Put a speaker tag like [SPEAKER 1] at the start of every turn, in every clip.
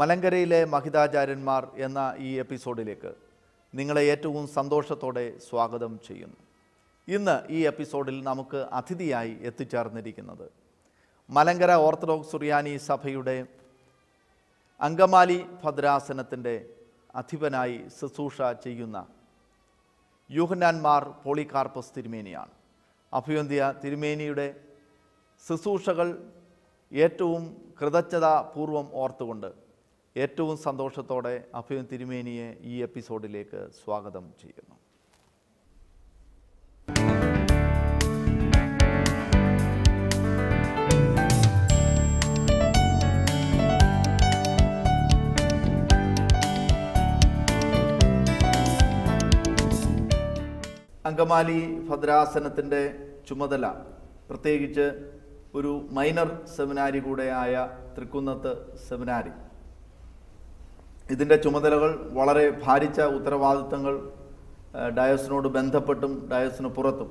[SPEAKER 1] മലങ്കരയിലെ മഹിതാചാര്യന്മാർ എന്ന ഈ എപ്പിസോഡിലേക്ക് നിങ്ങളെ ഏറ്റവും സന്തോഷത്തോടെ സ്വാഗതം ചെയ്യുന്നു ഇന്ന് ഈ എപ്പിസോഡിൽ നമുക്ക് അതിഥിയായി എത്തിച്ചേർന്നിരിക്കുന്നത് മലങ്കര ഓർത്തഡോക്സ് സുറിയാനി സഭയുടെ അങ്കമാലി ഭദ്രാസനത്തിൻ്റെ അധിപനായി ശുശ്രൂഷ ചെയ്യുന്ന യൂഹന്നാൻമാർ പോളികാർപ്പസ് തിരുമേനിയാണ് അഭ്യന്ത്യ തിരുമേനിയുടെ ശുശ്രൂഷകൾ ഏറ്റവും കൃതജ്ഞതാപൂർവം ഓർത്തുകൊണ്ട് ഏറ്റവും സന്തോഷത്തോടെ അഭയം തിരുമേനിയെ ഈ എപ്പിസോഡിലേക്ക് സ്വാഗതം ചെയ്യുന്നു അങ്കമാലി ഭദ്രാസനത്തിൻ്റെ ചുമതല പ്രത്യേകിച്ച് ഒരു മൈനർ സെമിനാരി കൂടെയായ തൃക്കുന്നത്ത് സെമിനാരി ഇതിൻ്റെ ചുമതലകൾ വളരെ ഭാരിച്ച ഉത്തരവാദിത്തങ്ങൾ ആ, ഡയസിനോട് ബന്ധപ്പെട്ടും ഡയസിന് പുറത്തും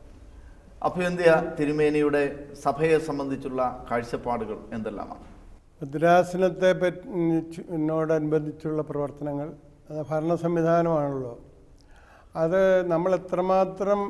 [SPEAKER 1] അഭ്യന്ത്യ തിരുമേനിയുടെ സഭയെ സംബന്ധിച്ചുള്ള കാഴ്ചപ്പാടുകൾ എന്തെല്ലാമാണ്
[SPEAKER 2] ഭദ്രാസനത്തെ പറ്റിനോടനുബന്ധിച്ചുള്ള പ്രവർത്തനങ്ങൾ അത് ഭരണ സംവിധാനമാണല്ലോ അത് നമ്മൾ എത്രമാത്രം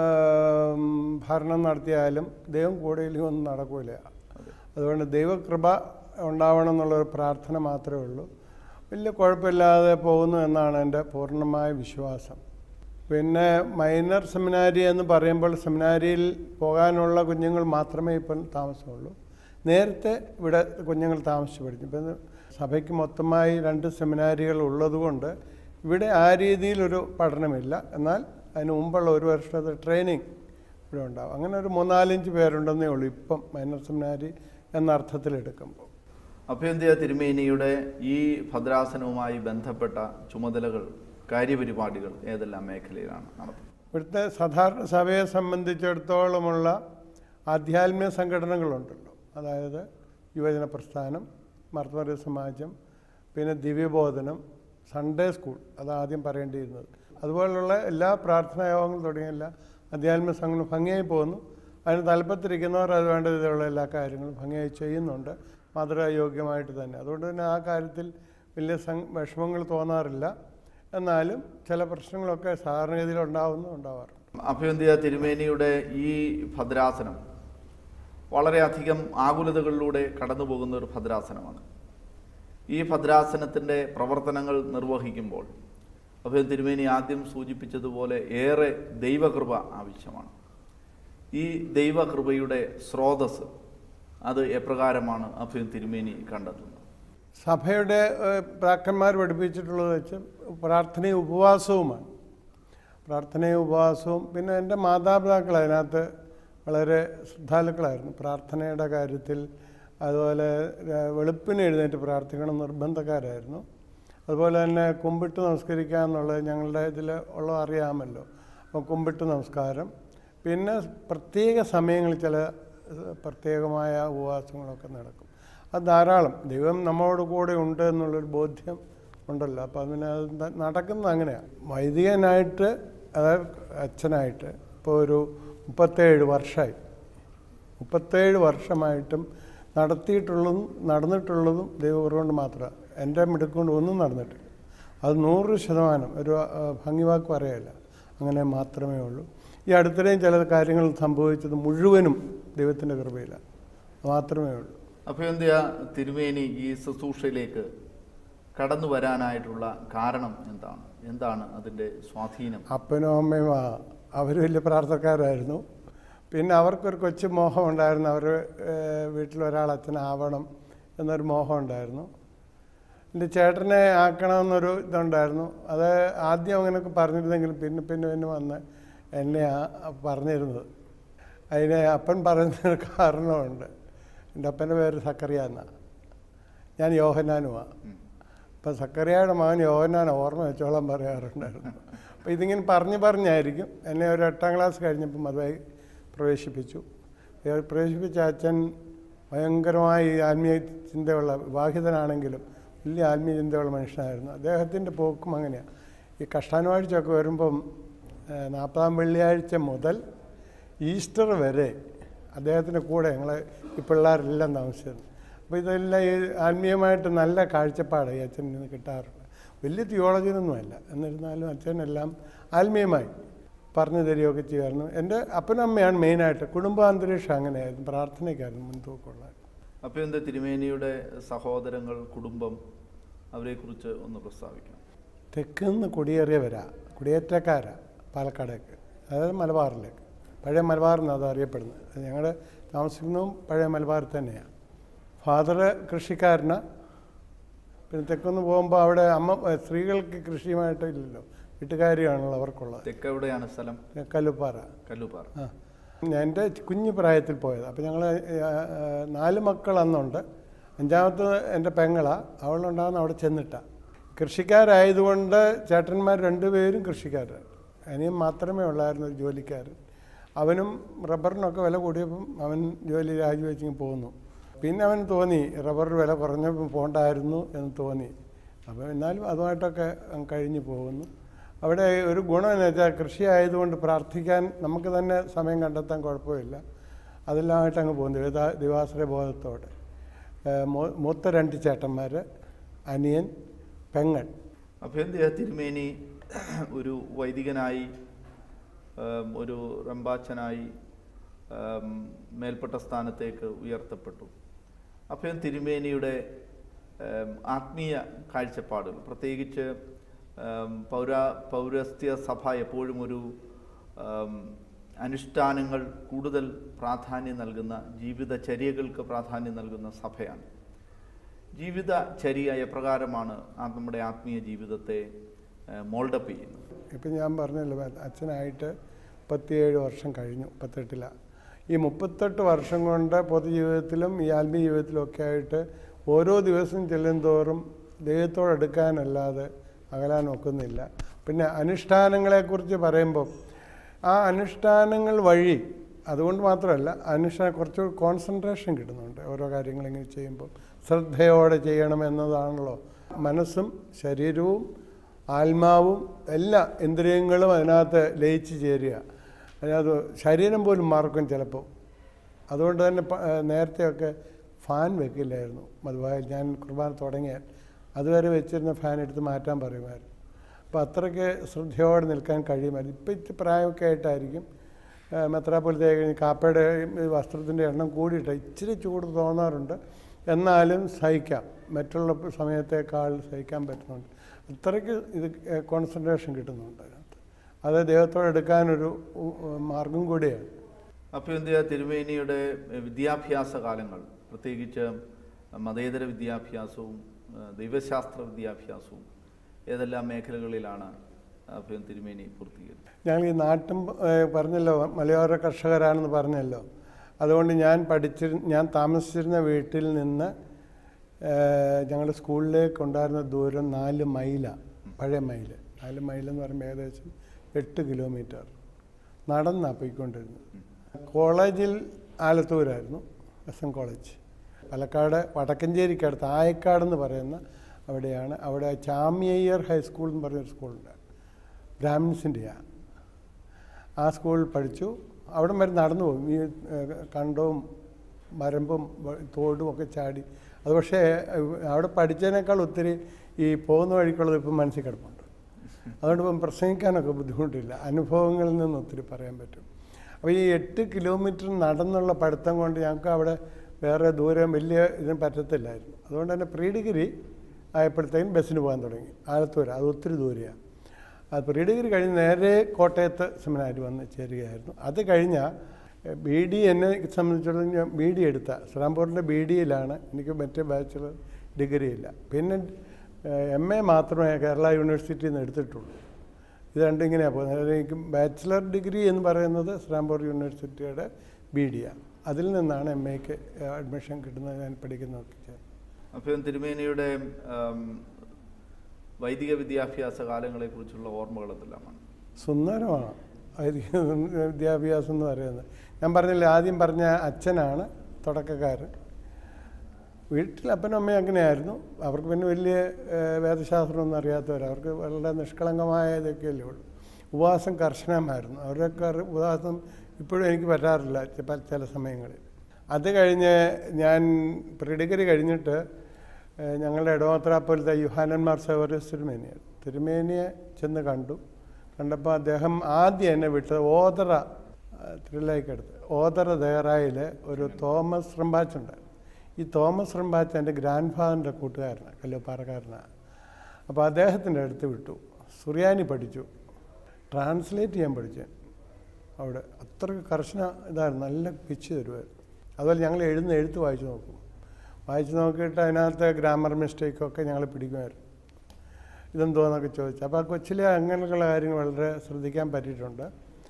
[SPEAKER 2] ആം, ഭരണം നടത്തിയാലും ദൈവം കൂടെയില്ലെങ്കിൽ ഒന്നും നടക്കില്ല അതുകൊണ്ട് ദൈവകൃപ ഉണ്ടാവണം എന്നുള്ളൊരു പ്രാർത്ഥന മാത്രമേ ഉള്ളൂ വലിയ കുഴപ്പമില്ലാതെ പോകുന്നു എന്നാണ് എൻ്റെ പൂർണ്ണമായ വിശ്വാസം പിന്നെ മൈനർ സെമിനാരി എന്ന് പറയുമ്പോൾ സെമിനാരിയിൽ പോകാനുള്ള കുഞ്ഞുങ്ങൾ മാത്രമേ ഇപ്പം താമസമുള്ളൂ നേരത്തെ ഇവിടെ കുഞ്ഞുങ്ങൾ താമസിച്ച് പഠിച്ചു ഇപ്പം സഭയ്ക്ക് മൊത്തമായി രണ്ട് സെമിനാരികൾ ഉള്ളതുകൊണ്ട് ഇവിടെ ആ രീതിയിലൊരു പഠനമില്ല എന്നാൽ അതിന് മുമ്പുള്ള ഒരു വർഷത്തെ ട്രെയിനിങ് ഇവിടെ ഉണ്ടാവും അങ്ങനെ ഒരു മൂന്നാലഞ്ച് പേരുണ്ടെന്നേ ഉള്ളൂ ഇപ്പം മൈനർ സെമിനാരി എന്ന അർത്ഥത്തിലെടുക്കുമ്പോൾ
[SPEAKER 1] അഭ്യന്ത്യ തിരുമേനിയുടെ ഈ ഭദ്രാസനവുമായി ബന്ധപ്പെട്ട ചുമതലകൾ കാര്യപരിപാടികൾ ഏതെല്ലാം മേഖലയിലാണ് നടത്തുന്നത്
[SPEAKER 2] ഇവിടുത്തെ സാധാരണ സഭയെ സംബന്ധിച്ചിടത്തോളമുള്ള ആധ്യാത്മിക സംഘടനകളുണ്ടല്ലോ അതായത് യുവജന പ്രസ്ഥാനം മർത്തമര സമാജം പിന്നെ ദിവ്യബോധനം സൺഡേ സ്കൂൾ അതാദ്യം പറയേണ്ടിയിരുന്നത് അതുപോലുള്ള എല്ലാ പ്രാർത്ഥനാ യോഗങ്ങളും തുടങ്ങിയ എല്ലാ ആധ്യാത്മിക സംഘങ്ങളും ഭംഗിയായി പോകുന്നു അതിന് തലപ്പത്തിരിക്കുന്നവർ അത് വേണ്ട വിധമുള്ള എല്ലാ കാര്യങ്ങളും ഭംഗിയായി ചെയ്യുന്നുണ്ട് മാതൃകായോഗ്യമായിട്ട് തന്നെ അതുകൊണ്ട് തന്നെ ആ കാര്യത്തിൽ വലിയ സം- വിഷമങ്ങൾ തോന്നാറില്ല എന്നാലും ചില പ്രശ്നങ്ങളൊക്കെ സാധാരണഗതിയിൽ ഉണ്ടാവുന്നു ഉണ്ടാവാറുണ്ട്
[SPEAKER 1] അഭ്യന്ത്യ തിരുമേനിയുടെ ഈ ഭദ്രാസനം വളരെയധികം ആകുലതകളിലൂടെ കടന്നു പോകുന്ന ഒരു ഭദ്രാസനമാണ് ഈ ഭദ്രാസനത്തിൻ്റെ പ്രവർത്തനങ്ങൾ നിർവഹിക്കുമ്പോൾ അഭയം തിരുമേനി ആദ്യം സൂചിപ്പിച്ചതുപോലെ ഏറെ ദൈവകൃപ ആവശ്യമാണ് ഈ ദൈവകൃപയുടെ സ്രോതസ് അത് എപ്രകാരമാണ് അഭയം തിരുമേനി കണ്ടെത്തുന്നത്
[SPEAKER 2] സഭയുടെ ഏഹ്, പിതാക്കന്മാർ പഠിപ്പിച്ചിട്ടുള്ളത് വെച്ച് പ്രാർത്ഥനയും ഉപവാസവുമാണ് പ്രാർത്ഥനയും ഉപവാസവും പിന്നെ എൻ്റെ മാതാപിതാക്കൾ അതിനകത്ത് വളരെ ശ്രദ്ധാലുക്കളായിരുന്നു പ്രാർത്ഥനയുടെ കാര്യത്തിൽ അതുപോലെ ര- വെളുപ്പിന് എഴുന്നേറ്റ് പ്രാർത്ഥിക്കണം നിർബന്ധക്കാരായിരുന്നു അതുപോലെ തന്നെ കുമ്പിട്ട് നമസ്കരിക്കുക എന്നുള്ളത് ഞങ്ങളുടെ ഇതിൽ ഉള്ളത് അറിയാമല്ലോ അപ്പോൾ കുമ്പിട്ട് നമസ്കാരം പിന്നെ പ്രത്യേക സമയങ്ങളിൽ ചില ഏഹ്, പ്രത്യേകമായ ഉപവാസങ്ങളൊക്കെ നടക്കും അത് ധാരാളം ദൈവം നമ്മളോട് കൂടെ ഉണ്ട് എന്നുള്ളൊരു ബോധ്യം ഉണ്ടല്ലോ അപ്പോൾ അതിന് അത് ന- നടക്കുന്നത് അങ്ങനെയാണ് വൈദികനായിട്ട് അതായത് അച്ഛനായിട്ട് ഇപ്പോൾ ഒരു മുപ്പത്തേഴ് വർഷമായി മുപ്പത്തേഴ് വർഷമായിട്ടും നടത്തിയിട്ടുള്ളതും നടന്നിട്ടുള്ളതും ദൈവം കൊണ്ട് മാത്രമാണ് എൻ്റെ മിടുക്കൊണ്ട് ഒന്നും നടന്നിട്ടില്ല അത് നൂറ് ശതമാനം ഒരു ആ, ഭംഗിവാക്ക് പറയല്ല അങ്ങനെ മാത്രമേ ഉള്ളൂ ഈ അടുത്തിടെയും ചില കാര്യങ്ങൾ സംഭവിച്ചത് മുഴുവനും ദൈവത്തിൻ്റെ കൃപയിലാണ് മാത്രമേ ഉള്ളൂ
[SPEAKER 1] അഭയന്ത്യ തിരുമേനി ഈ ശുശ്രൂഷയിലേക്ക് കടന്നു വരാനായിട്ടുള്ള കാരണം എന്താണ് എന്താണ് അതിൻ്റെ സ്വാധീനം
[SPEAKER 2] അപ്പനും അമ്മയും അവർ വലിയ പ്രാർത്ഥക്കാരായിരുന്നു പിന്നെ അവർക്കൊരു കൊച്ചു മോഹം ഉണ്ടായിരുന്നു അവർ വീട്ടിലൊരാൾ അച്ഛനാവണം എന്നൊരു മോഹം ഉണ്ടായിരുന്നു എൻ്റെ ചേട്ടനെ ആക്കണമെന്നൊരു ഇതുണ്ടായിരുന്നു അത് ആദ്യം അങ്ങനെയൊക്കെ പറഞ്ഞിരുന്നെങ്കിലും പിന്നെ പിന്നെ പിന്നെ വന്ന് എന്നെയാ പറഞ്ഞിരുന്നത് അതിന് അപ്പൻ പറയുന്നൊരു കാരണമുണ്ട് എൻ്റെ അപ്പൻ്റെ പേര് സക്കറിയ എന്നാണ് ഞാൻ യോഹനാനുമാണ് അപ്പം സക്കറിയയുടെ മകൻ യോഹനാൻ ഓർമ്മ വെച്ചോളാൻ പറയാറുണ്ടായിരുന്നു അപ്പോൾ ഇതിങ്ങനെ പറഞ്ഞ് പറഞ്ഞായിരിക്കും എന്നെ ഒരു എട്ടാം ക്ലാസ് കഴിഞ്ഞപ്പം അതുമായി പ്രവേശിപ്പിച്ചു ഏ, പ്രവേശിപ്പിച്ച അച്ഛൻ ഭയങ്കരമായി ആത്മീയ ചിന്തയുള്ള വിവാഹിതനാണെങ്കിലും വലിയ ആത്മീയ ചിന്തയുള്ള മനുഷ്യനായിരുന്നു അദ്ദേഹത്തിൻ്റെ പോക്കും അങ്ങനെയാണ് ഈ കഷ്ടാനുവാഴ്ചയൊക്കെ വരുമ്പം ഏ, നാൽപ്പതാം വെള്ളിയാഴ്ച മുതൽ ഈസ്റ്റർ വരെ അദ്ദേഹത്തിൻ്റെ കൂടെ ഞങ്ങൾ ഈ പിള്ളേരെല്ലാം താമസിച്ചിരുന്നു അപ്പോൾ ഇതെല്ലാം ഈ ആത്മീയമായിട്ട് നല്ല കാഴ്ചപ്പാട് ഈ അച്ഛനിൽ നിന്ന് കിട്ടാറുണ്ട് വലിയ തിയോളജിയൊന്നുമല്ല എന്നിരുന്നാലും അച്ഛനെല്ലാം ആത്മീയമായി പറഞ്ഞു തരികയൊക്കെ ചെയ്യുമായിരുന്നു എൻ്റെ അപ്പനും അമ്മയാണ് മെയിനായിട്ട് കുടുംബാന്തരീക്ഷം അങ്ങനെയായിരുന്നു പ്രാർത്ഥനയ്ക്കായിരുന്നു മുൻതൂക്കമുള്ളത്
[SPEAKER 1] അപ്പോൾ എന്താ തിരുമേനിയുടെ സഹോദരങ്ങൾ കുടുംബം അവരെക്കുറിച്ച് ഒന്ന് പ്രസ്താവിക്കാം
[SPEAKER 2] തെക്ക് നിന്ന് കുടിയേറിയവരാ കുടിയേറ്റക്കാരാ പാലക്കാടേക്ക് അതായത് മലബാറിലേക്ക് പഴയ മലബാർ എന്നാണ് അത് അറിയപ്പെടുന്നത് ഞങ്ങൾ താമസിക്കുന്നതും പഴയ മലബാറിൽ തന്നെയാണ് ഫാദർ കൃഷിക്കാരനാ പിന്നെ തെക്കൊന്ന് പോകുമ്പോൾ അവിടെ അമ്മ ഏ, സ്ത്രീകൾക്ക് കൃഷിയുമായിട്ട് ഇല്ലല്ലോ വീട്ടുകാരിയാണല്ലോ അവർക്കുള്ളത്
[SPEAKER 1] തെക്ക് എവിടെയാണ് സ്ഥലം
[SPEAKER 2] കല്ലുപ്പാറ
[SPEAKER 1] കല്ലുപാറ
[SPEAKER 2] ആ ഞാൻ എൻ്റെ കുഞ്ഞു പ്രായത്തിൽ പോയത് അപ്പോൾ ഞങ്ങൾ നാല് മക്കൾ അന്നുണ്ട് അഞ്ചാമത്തെ എൻ്റെ പെങ്ങളാ അവളുണ്ടാകുന്ന അവിടെ ചെന്നിട്ട കൃഷിക്കാരായതുകൊണ്ട് ചേട്ടന്മാർ രണ്ടുപേരും കൃഷിക്കാരാണ് അനിയൻ മാത്രമേ ഉള്ളായിരുന്നു ഒരു ജോലിക്കാരൻ അവനും റബ്ബറിനൊക്കെ വില കൂടിയപ്പം അവൻ ജോലി രാജിവെച്ചിങ്ങ് പോന്നു പിന്നെ അവന് തോന്നി റബ്ബർ വില കുറഞ്ഞപ്പോൾ പോകണ്ടായിരുന്നു എന്ന് തോന്നി അപ്പോൾ എന്നാലും അതുമായിട്ടൊക്കെ അങ്ങ് കഴിഞ്ഞു പോകുന്നു അവിടെ ഒരു ഗുണം എന്ന് വെച്ചാൽ കൃഷി ആയതുകൊണ്ട് പ്രാർത്ഥിക്കാൻ നമുക്ക് തന്നെ സമയം കണ്ടെത്താൻ കുഴപ്പമില്ല അതെല്ലാമായിട്ട് അങ്ങ് പോകുന്നു ദിവാ ദിവാശ്രയ ബോധത്തോടെ ഏഹ് മൂ- മൂത്ത രണ്ട് ചേട്ടന്മാർ അനിയൻ പെങ്ങൾ
[SPEAKER 1] അപ്പോൾ എന്തിയാ തിരുമേനി ഒരു വൈദികനായി ആം, ഒരു റമ്പാച്ചനായി ആം, മേൽപ്പെട്ട സ്ഥാനത്തേക്ക് ഉയർത്തപ്പെട്ടു അപ്പോൾ തിരുമേനിയുടെ ആം, ആത്മീയ കാഴ്ചപ്പാടുകൾ പ്രത്യേകിച്ച് ആം, പൗരാ പൗരസ്ത്യ സഭ എപ്പോഴും ഒരു ആം, അനുഷ്ഠാനങ്ങൾ കൂടുതൽ പ്രാധാന്യം നൽകുന്ന ജീവിതചര്യകൾക്ക് പ്രാധാന്യം നൽകുന്ന സഭയാണ് ജീവിതചര്യ എപ്രകാരമാണ് ആ നമ്മുടെ ആത്മീയ ജീവിതത്തെ മോൾഡപ്പ് ചെയ്യുന്നത്
[SPEAKER 2] ഇപ്പം ഞാൻ പറഞ്ഞല്ലോ അച്ഛനായിട്ട് മുപ്പത്തിയേഴ് വർഷം കഴിഞ്ഞു മുപ്പത്തെട്ടിലാണ് ഈ മുപ്പത്തെട്ട് വർഷം കൊണ്ട് പൊതുജീവിതത്തിലും ഈ ആത്മീയ ജീവിതത്തിലും ഒക്കെ ആയിട്ട് ഓരോ ദിവസം ചെല്ലുന്തോറും ദൈവത്തോടെടുക്കാനല്ലാതെ അകലാൻ ഒക്കുന്നില്ല പിന്നെ അനുഷ്ഠാനങ്ങളെക്കുറിച്ച് പറയുമ്പോൾ ആ അനുഷ്ഠാനങ്ങൾ വഴി അതുകൊണ്ട് മാത്രമല്ല അനുഷ്ഠാനം കുറച്ച് കോൺസെൻട്രേഷൻ കിട്ടുന്നുണ്ട് ഓരോ കാര്യങ്ങൾ ഇങ്ങനെ ചെയ്യുമ്പോൾ ശ്രദ്ധയോടെ ചെയ്യണം എന്നതാണല്ലോ മനസ്സും ശരീരവും ആത്മാവും എല്ലാ ഇന്ദ്രിയങ്ങളും അതിനകത്ത് ലയിച്ച് ചേരുക അതിനകത്ത് ശരീരം പോലും മറക്കും ചിലപ്പോൾ അതുകൊണ്ട് തന്നെ പ- ഏഹ് നേരത്തെയൊക്കെ ഫാൻ വെക്കില്ലായിരുന്നു മധുവായി ഞാൻ കുർബാന തുടങ്ങിയാൽ അതുവരെ വെച്ചിരുന്ന ഫാൻ എടുത്ത് മാറ്റാൻ പറയുമായിരുന്നു അപ്പോൾ അത്രയ്ക്ക് ശ്രദ്ധയോടെ നിൽക്കാൻ കഴിയുമായിരുന്നു ഇപ്പം ഇത്തിരി പ്രായമൊക്കെ ആയിട്ടായിരിക്കും ഏഹ് മെത്രാപ്പൊലിത്തെ കഴിഞ്ഞ് കാപ്പയുടെ ഈ വസ്ത്രത്തിൻ്റെ എണ്ണം കൂടിയിട്ട് ഇച്ചിരി ചൂട് തോന്നാറുണ്ട് എന്നാലും സഹിക്കാം മറ്റുള്ള സമയത്തേക്കാൾ സഹിക്കാൻ പറ്റുന്നുണ്ട് അത്രയ്ക്ക് ഇത് കോൺസെൻട്രേഷൻ കിട്ടുന്നുണ്ട് അതിനകത്ത് അത് ദൈവത്തോടെ എടുക്കാനൊരു ഉ- ഉ- മാർഗം കൂടിയാണ്
[SPEAKER 1] അപ്പോൾ എന്തിയാ തിരുമേനിയുടെ വിദ്യാഭ്യാസ കാലങ്ങൾ പ്രത്യേകിച്ച് മതേതര വിദ്യാഭ്യാസവും ഏഹ് ദൈവശാസ്ത്ര വിദ്യാഭ്യാസവും ഏതെല്ലാം മേഖലകളിലാണ് അപ്പോൾ തിരുമേനി പൂർത്തീകരിച്ചത്
[SPEAKER 2] ഞങ്ങൾ ഈ നാട്ടും ഏഹ്, പറഞ്ഞല്ലോ മലയോര കർഷകരാണെന്ന് പറഞ്ഞല്ലോ അതുകൊണ്ട് ഞാൻ പഠിച്ചിരു ഞാൻ താമസിച്ചിരുന്ന വീട്ടിൽ നിന്ന് ഞങ്ങൾ സ്കൂളിലേക്ക് ഉണ്ടായിരുന്ന ദൂരം നാല് മൈലാണ് പഴയ മൈല് നാല് മൈലെന്ന് പറയുമ്പോൾ ഏകദേശം എട്ട് കിലോമീറ്റർ നടന്നാണ് പോയിക്കൊണ്ടിരുന്നത് കോളേജിൽ ആലത്തൂരായിരുന്നു എസ് എൻ കോളേജ് പാലക്കാട് വടക്കഞ്ചേരിക്കടുത്ത് ആയക്കാടെന്ന് പറയുന്ന അവിടെയാണ് അവിടെ ചാമിയയ്യർ ഹൈസ്കൂൾ എന്ന് പറഞ്ഞൊരു സ്കൂളുണ്ട് ബ്രാഹ്മിൻസിൻ്റെയാണ് ആ സ്കൂളിൽ പഠിച്ചു അവിടം വരെ നടന്നു പോകും ഈ ഏഹ്, കണ്ടവും മരമ്പും വ- തോടും ഒക്കെ ചാടി അത് പക്ഷേ ഏഹ്, അവിടെ പഠിച്ചതിനേക്കാൾ ഒത്തിരി ഈ പോകുന്ന വഴിക്കുള്ളത് ഇപ്പം മനസ്സിൽ കിടപ്പുണ്ട് അതുകൊണ്ട് ഇപ്പം പ്രസംഗിക്കാനൊക്കെ ബുദ്ധിമുട്ടില്ല അനുഭവങ്ങളിൽ നിന്ന് ഒത്തിരി പറയാൻ പറ്റും അപ്പോൾ ഈ എട്ട് കിലോമീറ്റർ നടന്നുള്ള പഠിത്തം കൊണ്ട് ഞങ്ങൾക്ക് അവിടെ വേറെ ദൂരം വലിയ ഇതിന് പറ്റത്തില്ലായിരുന്നു അതുകൊണ്ട് തന്നെ പ്രീ ഡിഗ്രി ആയപ്പോഴത്തേക്കും ബസ്സിന് പോകാൻ തുടങ്ങി ആലത്തൂർ അത് ഒത്തിരി ദൂരെയാണ് അത് പ്രീ ഡിഗ്രി കഴിഞ്ഞ് നേരെ കോട്ടയത്ത് സെമിനാരി വന്ന് ചേരുകയായിരുന്നു അത് കഴിഞ്ഞാൽ ബി ഡി എന്നെ സംബന്ധിച്ചിടത്തോളം ഞാൻ ബി ഡി എടുത്ത ശ്രീറാംപൂരിൻ്റെ ബി ഡിയിലാണ് എനിക്ക് മറ്റേ ബാച്ചുലർ ഡിഗ്രി ഇല്ല പിന്നെ എം എ മാത്രമേ കേരള യൂണിവേഴ്സിറ്റിയിൽ നിന്ന് എടുത്തിട്ടുള്ളൂ ഇത് രണ്ടും ഇങ്ങനെയാണ് പോകുന്നത് അതായത് എനിക്ക് ബാച്ചിലർ ഡിഗ്രി എന്ന് പറയുന്നത് ശ്രീറാംപൂർ യൂണിവേഴ്സിറ്റിയുടെ ബി ഡിയാണ് അതിൽ നിന്നാണ് എം എക്ക് അഡ്മിഷൻ കിട്ടുന്നത് ഞാൻ പഠിക്കുന്നതൊക്കെ ചേർന്ന്
[SPEAKER 1] അപ്പോൾ തിരുമേനിയുടെ ആം, വൈദിക വിദ്യാഭ്യാസ കാലങ്ങളെക്കുറിച്ചുള്ള ഓർമ്മകൾ എന്തെല്ലാമാണ്
[SPEAKER 2] സുന്ദരമാണ് വൈദിക വിദ്യാഭ്യാസം എന്ന് പറയുന്നത് ഞാൻ പറഞ്ഞില്ലേ ആദ്യം പറഞ്ഞ അച്ഛനാണ് തുടക്കക്കാരൻ വീട്ടിൽ അപ്പനും അമ്മയും അങ്ങനെയായിരുന്നു അവർക്ക് പിന്നെ വലിയ ഏഹ്, വേദശാസ്ത്രമൊന്നും അറിയാത്തവർ അവർക്ക് വളരെ നിഷ്കളങ്കമായ ഇതൊക്കെയല്ലേ ഉള്ളൂ ഉപവാസം കർശനമായിരുന്നു അവരൊക്കെ ഉപവാസം ഇപ്പോഴും എനിക്ക് പറ്റാറില്ല ചെ- പല- ചില സമയങ്ങളിൽ അത് കഴിഞ്ഞ് ഞാൻ പ്രീ ഡിഗ്രി കഴിഞ്ഞിട്ട് ഏഹ്, ഞങ്ങളുടെ ഇടവത്രാപ്പോലത്തെ യുഹാനന്മാർ സേവറിയസ് തിരുമേനിയാണ് തിരുമേനിയെ ചെന്ന് കണ്ടു കണ്ടപ്പോൾ അദ്ദേഹം ആദ്യം എന്നെ വിട്ടത് ഓതറ തിരുലേക്കടുത്ത് ഓതറ ദേറായിൽ ഒരു തോമസ് റമ്പാച്ചുണ്ട് ഈ തോമസ് റമ്പാച്ച് എൻ്റെ ഗ്രാൻഡ് ഫാദറിൻ്റെ കൂട്ടുകാരനാണ് കല്ലുപ്പാറക്കാരനാണ് അപ്പോൾ അദ്ദേഹത്തിൻ്റെ അടുത്ത് വിട്ടു സുറിയാനി പഠിച്ചു ട്രാൻസ്ലേറ്റ് ചെയ്യാൻ പഠിച്ചു അവിടെ അത്രയ്ക്ക് കർശന ഇതായിരുന്നു നല്ല പിച്ച് തരുമായിരുന്നു അതുപോലെ ഞങ്ങൾ എഴുതുന്ന എഴുത്ത് വായിച്ചു നോക്കും വായിച്ചു നോക്കിയിട്ട് അതിനകത്ത് ഗ്രാമർ മിസ്റ്റേക്കൊക്കെ ഞങ്ങൾ പിടിക്കുമായിരുന്നു ഇതെന്തോന്നൊക്കെ ചോദിച്ചു അപ്പോൾ ആ കൊച്ചിലെ അങ്ങനെയുള്ള കാര്യങ്ങൾ വളരെ ശ്രദ്ധിക്കാൻ പറ്റിയിട്ടുണ്ട്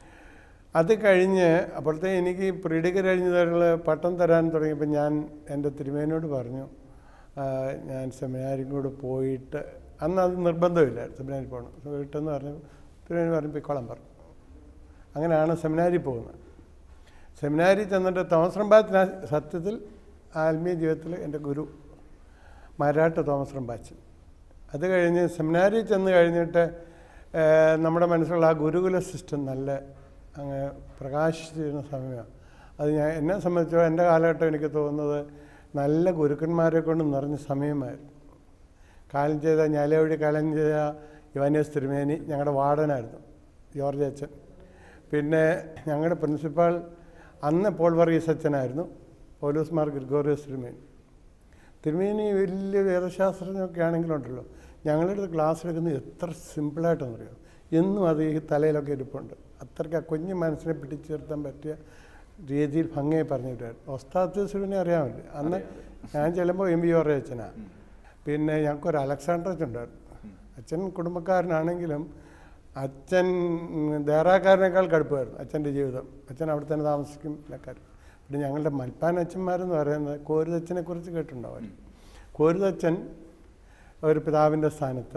[SPEAKER 2] അത് കഴിഞ്ഞ് അപ്പോഴത്തെ എനിക്ക് പ്രീ ഡിഗ്രി കഴിഞ്ഞ പട്ടം തരാൻ തുടങ്ങിയപ്പോൾ ഞാൻ എൻ്റെ തിരുമേനോട് പറഞ്ഞു ആ, ഞാൻ സെമിനാരിയും കൂടെ പോയിട്ട് അന്ന് അത് നിർബന്ധമില്ല സെമിനാരി പോകണം പോയിട്ടെന്ന് പറഞ്ഞു തിരുമേനി പറഞ്ഞു പൊയ്ക്കോളാൻ പറഞ്ഞു അങ്ങനെയാണ് സെമിനാരി പോകുന്നത് സെമിനാരി ചെന്നിട്ട് തോമസ് റമ്പാച്ചന സത്യത്തിൽ ആത്മീയ ജീവിതത്തിൽ എൻ്റെ ഗുരു മാരാട്ട് തോമസ് റമ്പാച്ചൻ അത് കഴിഞ്ഞ് സെമിനാരി ചെന്ന് കഴിഞ്ഞിട്ട് ഏഹ്, നമ്മുടെ മനസ്സിലുള്ള ആ ഗുരുകുല സിസ്റ്റം നല്ല അങ്ങ് പ്രകാശിച്ചിരുന്ന സമയമാണ് അത് ഞാൻ എന്നെ സംബന്ധിച്ചോളം എൻ്റെ കാലഘട്ടം എനിക്ക് തോന്നുന്നത് നല്ല ഗുരുക്കന്മാരെ കൊണ്ട് നിറഞ്ഞ സമയമായിരുന്നു കാലം ചെയ്ത ഞാലവഴി കാലം ചെയ്ത യുവാനിയസ് തിരുമേനി ഞങ്ങളുടെ വാർഡനായിരുന്നു ജോർജ് അച്ഛൻ പിന്നെ ഞങ്ങളുടെ പ്രിൻസിപ്പാൾ അന്ന് പോൾ വർഗീസ് അച്ഛനായിരുന്നു പോലീസ് മാർ ഗ്രിഗോറിയസ് തിരുമേനി തിരുമേനി വലിയ വേദശാസ്ത്രജ്ഞൊക്കെ ആണെങ്കിലുണ്ടല്ലോ ഞങ്ങളുടെ അടുത്ത് ക്ലാസ് എടുക്കുന്നത് എത്ര സിമ്പിളായിട്ടെന്നറിയോ എന്നും അത് ഈ തലയിലൊക്കെ ഇരിപ്പുണ്ട് അത്രയ്ക്ക് ആ കുഞ്ഞു മനസ്സിനെ പിടിച്ചേർത്താൻ പറ്റിയ രീതിയിൽ ഭംഗിയായി പറഞ്ഞു വിട്ടായിരുന്നു ഒസ്താത്സുവിനെ അറിയാമല്ലോ അന്ന് ഞാൻ ചെല്ലുമ്പോൾ എം ബി ഓർ അച്ഛനാണ് പിന്നെ ഞങ്ങൾക്കൊരു അലക്സാണ്ടർ അച്ഛൻ ഉണ്ടായിരുന്നു അച്ഛൻ കുടുംബക്കാരനാണെങ്കിലും അച്ഛൻ ദേറാക്കാരനേക്കാൾ കടുപ്പമായിരുന്നു അച്ഛൻ്റെ ജീവിതം അച്ഛൻ അവിടെ തന്നെ താമസിക്കും എല്ലാക്കാരും പിന്നെ ഞങ്ങളുടെ മൽപ്പാൻ അച്ഛന്മാരെന്ന് പറയുന്നത് കോരുതച്ഛനെ കുറിച്ച് കേട്ടിട്ടുണ്ടാവും കോരുതച്ഛൻ ഒരു പിതാവിൻ്റെ സ്ഥാനത്ത്